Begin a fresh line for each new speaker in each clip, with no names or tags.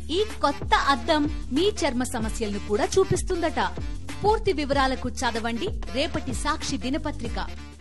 ఈ కొత్త అద్దం మీ చర్మ సమస్యలను కూడా చూపిస్తుందట పూర్తి వివరాలకు చదవండి రేపటి సాక్షి దినపత్రిక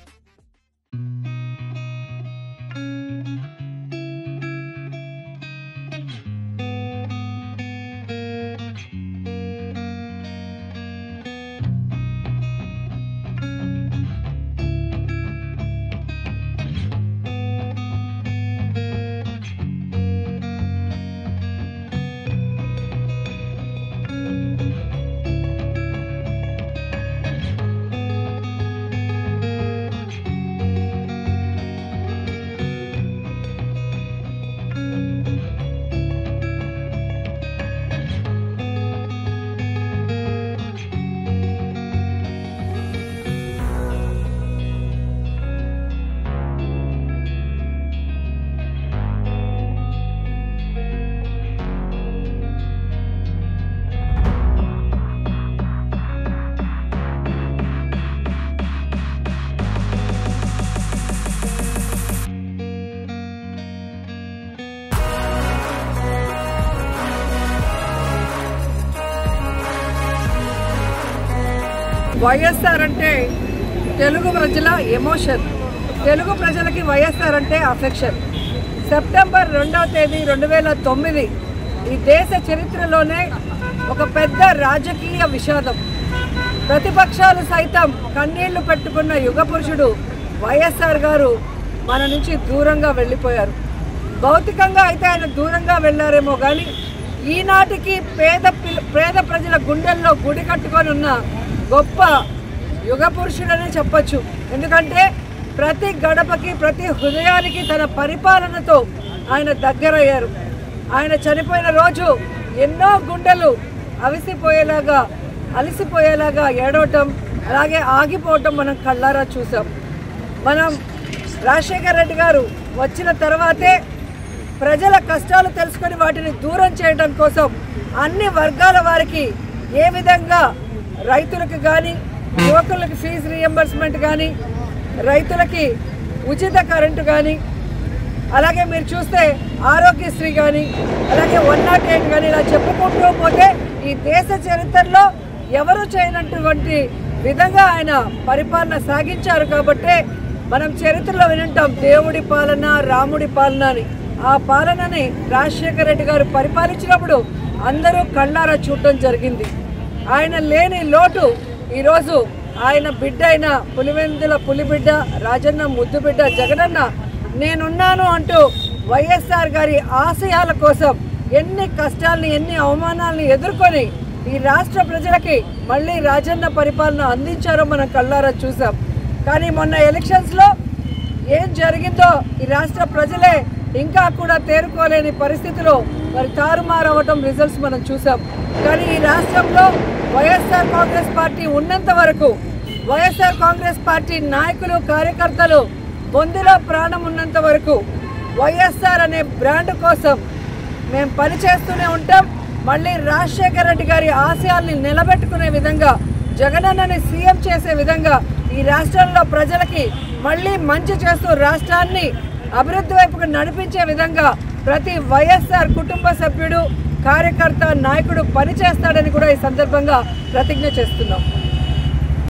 వైఎస్ఆర్ అంటే తెలుగు ప్రజల ఎమోషన్ తెలుగు ప్రజలకి వైఎస్ఆర్ అంటే అఫెక్షన్ సెప్టెంబర్ రెండవ తేదీ రెండు వేల తొమ్మిది ఈ దేశ చరిత్రలోనే ఒక పెద్ద రాజకీయ విషాదం ప్రతిపక్షాలు సైతం కన్నీళ్లు పెట్టుకున్న యుగ పురుషుడు వైఎస్ఆర్ గారు మన నుంచి దూరంగా వెళ్ళిపోయారు భౌతికంగా అయితే ఆయన దూరంగా వెళ్ళారేమో కానీ ఈనాటికి పేద పిల్ల- పేద ప్రజల గుండెల్లో గుడి కట్టుకొని ఉన్న గొప్ప యుగ పురుషుడని చెప్పొచ్చు ఎందుకంటే ప్రతి గడపకి ప్రతి హృదయానికి తన పరిపాలనతో ఆయన దగ్గరయ్యారు ఆయన చనిపోయిన రోజు ఎన్నో గుండెలు అవిసిపోయేలాగా అలసిపోయేలాగా ఏడవటం అలాగే ఆగిపోవటం మనం కళ్ళారా చూసాం మనం రాజశేఖర్ రెడ్డి గారు వచ్చిన తర్వాతే ప్రజల కష్టాలు తెలుసుకొని వాటిని దూరం చేయడం కోసం అన్ని వర్గాల వారికి ఏ విధంగా రైతులకు కానీ యువకులకి ఫీజు రియంబర్స్మెంట్ కానీ రైతులకి ఉచిత కరెంటు కానీ అలాగే మీరు చూస్తే ఆరోగ్యశ్రీ కానీ అలాగే వన్ నాట్ ఎయిట్ కానీ ఇలా చెప్పుకుంటూ పోతే ఈ దేశ చరిత్రలో ఎవరు చేయనటువంటి విధంగా ఆయన పరిపాలన సాగించారు కాబట్టే మనం చరిత్రలో వినుంటాం దేవుడి పాలన రాముడి పాలన అని ఆ పాలనని రాజశేఖర రెడ్డి గారు పరిపాలించినప్పుడు అందరూ కళ్ళారా చూడటం జరిగింది ఆయన లేని లోటు ఈరోజు ఆయన బిడ్డ అయిన పులివెందుల పులిబిడ్డ రాజన్న ముద్దు బిడ్డ జగనన్న నేనున్నాను అంటూ వైఎస్ఆర్ గారి ఆశయాల కోసం ఎన్ని కష్టాల్ని ఎన్ని అవమానాలను ఎదుర్కొని ఈ రాష్ట్ర ప్రజలకి మళ్ళీ రాజన్న పరిపాలన అందించారో మనం కళ్ళారా చూసాం కానీ మొన్న ఎలక్షన్స్లో ఏం జరిగిందో ఈ రాష్ట్ర ప్రజలే ఇంకా కూడా తేరుకోలేని పరిస్థితిలో మరి తారుమారవటం రిజల్ట్స్ మనం చూసాం కానీ ఈ రాష్ట్రంలో వైఎస్ఆర్ కాంగ్రెస్ పార్టీ ఉన్నంత వరకు వైఎస్ఆర్ కాంగ్రెస్ పార్టీ నాయకులు కార్యకర్తలు బొందిలో ప్రాణం ఉన్నంత వరకు వైఎస్ఆర్ అనే బ్రాండ్ కోసం మేము పనిచేస్తూనే ఉంటాం మళ్ళీ రాజశేఖర రెడ్డి గారి ఆశయాల్ని నిలబెట్టుకునే విధంగా జగనన్నని సీఎం చేసే విధంగా ఈ రాష్ట్రంలో ప్రజలకి మళ్ళీ మంచి చేస్తూ రాష్ట్రాన్ని అభివృద్ధి వైపుకు నడిపించే విధంగా ప్రతి వైఎస్ఆర్ కుటుంబ సభ్యుడు కార్యకర్త నాయకుడు పనిచేస్తాడని కూడా ఈ సందర్భంగా ప్రతిజ్ఞ చేస్తున్నాం